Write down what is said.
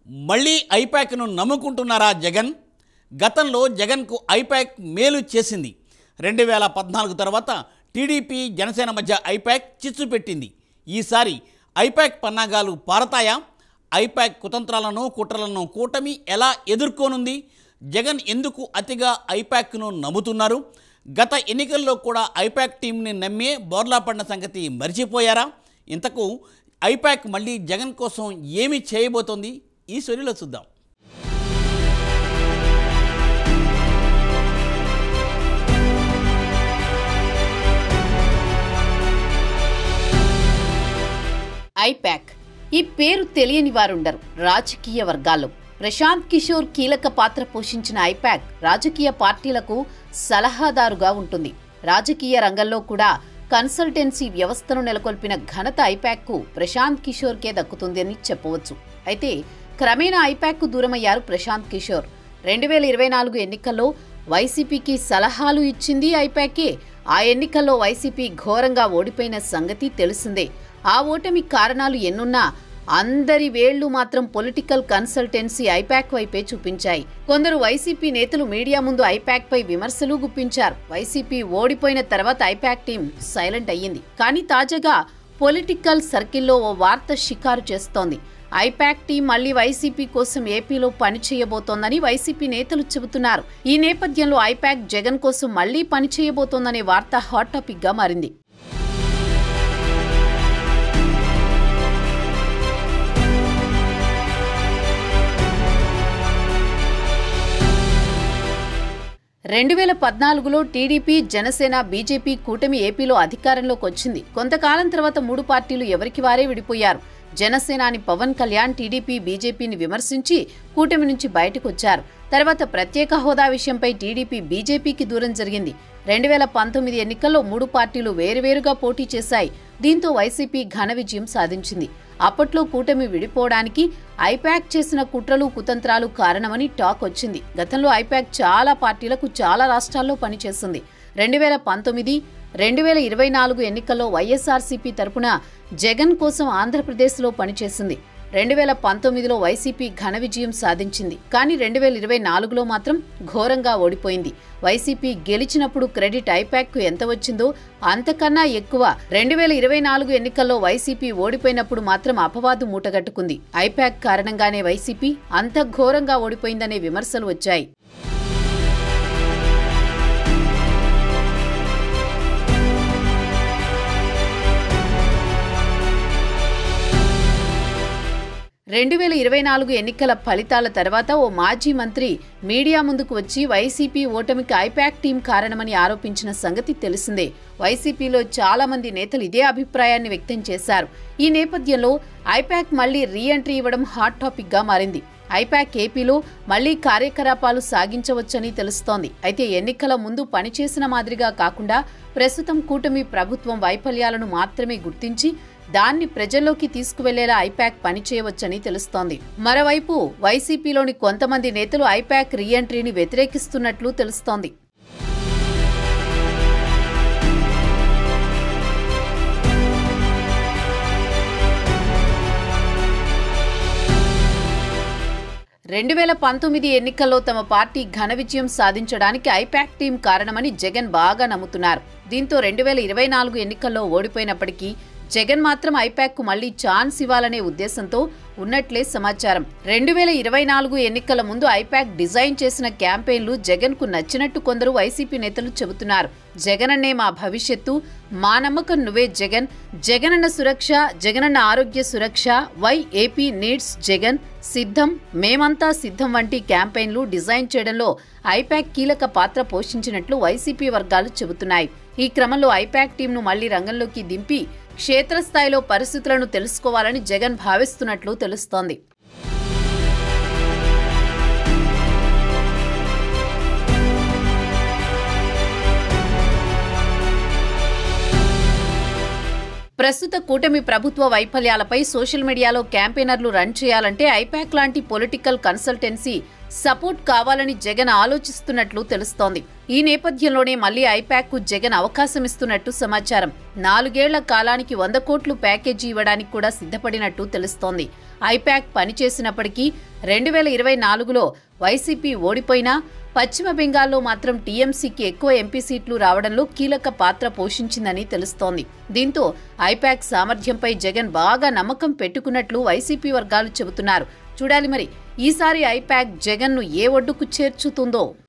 మళ్ళీ ఐపాక్ను నమ్ముకుంటున్నారా జగన్ గతంలో జగన్కు ఐపాక్ మేలు చేసింది రెండు వేల పద్నాలుగు తర్వాత టీడీపీ జనసేన మధ్య ఐపాక్ చిచ్చు పెట్టింది ఈసారి ఐపాక్ పన్నాగాలు పారతాయా ఐపాక్ కుతంత్రాలను కుట్రలను కూటమి ఎలా ఎదుర్కోనుంది జగన్ ఎందుకు అతిగా ఐపాక్ను నమ్ముతున్నారు గత ఎన్నికల్లో కూడా ఐపాక్ టీంని నమ్మే బోర్లా పడిన సంగతి మర్చిపోయారా ఇంతకు ఐపాక్ మళ్ళీ జగన్ కోసం ఏమి చేయబోతోంది ఈ స్టోరీలో చూద్దాం ఐపాక్ ఈ పేరు తెలియని వారుండరు రాజకీయ వర్గాల్లో ప్రశాంత్ కిషోర్ కీలక పాత్ర పోషించిన ఐపాక్ రాజకీయ పార్టీలకు సలహాదారుగా ఉంటుంది రాజకీయ రంగంలో కూడా కన్సల్టెన్సీ వ్యవస్థను నెలకొల్పిన ఘనత ఐపాక్కు ప్రశాంత్ కిషోర్కే దక్కుతుందని చెప్పవచ్చు అయితే క్రమేణా ఐపాక్కు దూరమయ్యారు ప్రశాంత్ కిషోర్ రెండు వేల ఇరవై నాలుగు ఎన్నికల్లో వైసీపీకి సలహాలు ఇచ్చింది ఐపాకే ఆ ఎన్నికల్లో వైసీపీ ఘోరంగా ఓడిపోయిన సంగతి తెలిసిందే ఆ ఓటమి కారణాలు ఎన్నున్నా అందరి వేళ్లు మాత్రం పొలిటికల్ కన్సల్టెన్సీ ఐపాక్ వైపే చూపించాయి కొందరు వైసీపీ నేతలు మీడియా ముందు ఐపాక్ పై విమర్శలు గుప్పించారు వైసీపీ ఓడిపోయిన తర్వాత ఐపాక్ టీం సైలెంట్ అయ్యింది కానీ తాజాగా పొలిటికల్ సర్కిల్లో ఓ వార్త షికారు చేస్తోంది ఐపాక్ టీం మళ్లీ వైసీపీ కోసం ఏపీలో పనిచేయబోతోందని వైసీపీ నేతలు చెబుతున్నారు ఈ నేపథ్యంలో ఐపాక్ జగన్ కోసం మళ్లీ పనిచేయబోతోందనే వార్త హాట్ టాపిక్ గా మారింది రెండు వేల పద్నాలుగులో టీడీపీ జనసేన బీజేపీ కూటమి ఏపీలో అధికారంలోకి వచ్చింది కొంతకాలం తర్వాత మూడు పార్టీలు ఎవరికి వారే విడిపోయారు జనసేనాని పవన్ కళ్యాణ్ టీడీపీ బీజేపీని విమర్శించి కూటమి నుంచి బయటకు వచ్చారు తర్వాత ప్రత్యేక హోదా విషయంపై టీడీపీ బీజేపీకి దూరం జరిగింది రెండు వేల పంతొమ్మిది ఎన్నికల్లో మూడు పార్టీలు వేరువేరుగా పోటీ చేశాయి దీంతో వైసీపీ ఘన విజయం సాధించింది అప్పట్లో కూటమి విడిపోవడానికి ఐపాక్ చేసిన కుట్రలు కుతంత్రాలు కారణమని టాక్ వచ్చింది గతంలో ఐపాక్ చాలా పార్టీలకు చాలా రాష్ట్రాల్లో పనిచేసింది రెండు వేల పంతొమ్మిది రెండు వేల ఇరవై నాలుగు ఎన్నికల్లో వైఎస్ఆర్సీపీ తరపున జగన్ కోసం ఆంధ్రప్రదేశ్లో పనిచేసింది రెండు వేల పంతొమ్మిదిలో వైసీపీ ఘన విజయం సాధించింది కానీ రెండు వేల ఇరవై నాలుగులో మాత్రం ఘోరంగా ఓడిపోయింది వైసీపీ గెలిచినప్పుడు క్రెడిట్ ఐపాక్కు ఎంత వచ్చిందో అంతకన్నా ఎక్కువ రెండు వేల ఇరవై నాలుగు ఎన్నికల్లో వైసీపీ ఓడిపోయినప్పుడు మాత్రం అపవాదు మూటగట్టుకుంది ఐపాక్ కారణంగానే వైసీపీ అంత ఘోరంగా ఓడిపోయిందనే విమర్శలు వచ్చాయి రెండు వేల ఇరవై నాలుగు ఎన్నికల ఫలితాల తర్వాత ఓ మాజీ మంత్రి మీడియా ముందుకు వచ్చి వైసీపీ ఓటమికి ఐపాక్ టీం కారణమని ఆరోపించిన సంగతి తెలిసిందే వైసీపీలో చాలా మంది నేతలు ఇదే అభిప్రాయాన్ని వ్యక్తం చేశారు ఈ నేపథ్యంలో ఐపాక్ మళ్లీ రీ ఎంట్రీ ఇవ్వడం హాట్ టాపిక్ గా మారింది ఐపాక్ ఏపీలో మళ్లీ కార్యకలాపాలు సాగించవచ్చని తెలుస్తోంది అయితే ఎన్నికల ముందు పనిచేసిన మాదిరిగా కాకుండా ప్రస్తుతం కూటమి ప్రభుత్వం వైఫల్యాలను మాత్రమే గుర్తించి దాన్ని ప్రజల్లోకి తీసుకువెళ్లేలా ఐపాక్ పనిచేయవచ్చని తెలుస్తోంది మరోవైపు వైసీపీలోని కొంతమంది నేతలు ఐపాక్ రీఎంట్రీని వ్యతిరేకిస్తున్నట్లు తెలుస్తోంది రెండు వేల పంతొమ్మిది ఎన్నికల్లో తమ పార్టీ ఘన విజయం సాధించడానికి ఐపాక్ టీం కారణమని జగన్ బాగా నమ్ముతున్నారు దీంతో రెండు వేల ఇరవై నాలుగు ఎన్నికల్లో ఓడిపోయినప్పటికీ జగన్ మాత్రం ఐపాక్ కు మళ్లీ ఛాన్స్ ఇవ్వాలనే ఉద్దేశంతో ఉన్నట్లే సమాచారం రెండు వేల ఇరవై నాలుగు ఎన్నికల ముందు ఐపాక్ డిజైన్ చేసిన క్యాంపెయిన్లు జగన్ కు నచ్చినట్టు కొందరు వైసీపీ నేతలు చెబుతున్నారు జగనన్నే మా భవిష్యత్తు మా నమ్మకం నువ్వే Jagan Jagananna Suraksha Jagananna Arogya Suraksha why AP needs Jagan Siddham Memantha సిద్ధం వంటి క్యాంపెయిన్లు డిజైన్ చేయడంలో ఐపాక్ కీలక పాత్ర పోషించినట్లు వైసీపీ వర్గాలు చెబుతున్నాయి ఈ క్రమంలో ఐపాక్ టీంను మళ్లీ రంగంలోకి దింపి క్షేత్రస్థాయిలో పరిస్థితులను తెలుసుకోవాలని జగన్ భావిస్తున్నట్లు తెలుస్తోంది ప్రస్తుత కూటమి ప్రభుత్వ వైఫల్యాలపై సోషల్ మీడియాలో క్యాంపెయినర్లు రన్ చేయాలంటే ఐపాక్ లాంటి పొలిటికల్ కన్సల్టెన్సీ సపోర్ట్ కావాలని జగన్ ఆలోచిస్తున్నట్లు తెలుస్తోంది ఈ నేపథ్యంలోనే మళ్లీ ఐపాక్ కు జగన్ అవకాశం ఇస్తున్నట్టు సమాచారం నాలుగేళ్ల కాలానికి వంద కోట్లు ప్యాకేజీ ఇవ్వడానికి కూడా సిద్ధపడినట్టు తెలుస్తోంది ఐపాక్ పనిచేసినప్పటికీ రెండు వేల ఇరవై నాలుగులో వైసీపీ ఓడిపోయినా పశ్చిమ బెంగాల్లో మాత్రం టీఎంసీకి ఎక్కువ ఎంపీ సీట్లు రావడంలో కీలక పాత్ర పోషించిందని తెలుస్తోంది దీంతో ఐపాక్ సామర్థ్యంపై జగన్ బాగా నమ్మకం పెట్టుకున్నట్లు వైసీపీ వర్గాలు చెబుతున్నారు చూడాలి మరి ఈసారి ఐపాక్ జగన్ను ఏ ఒడ్డుకు చేర్చుతుందో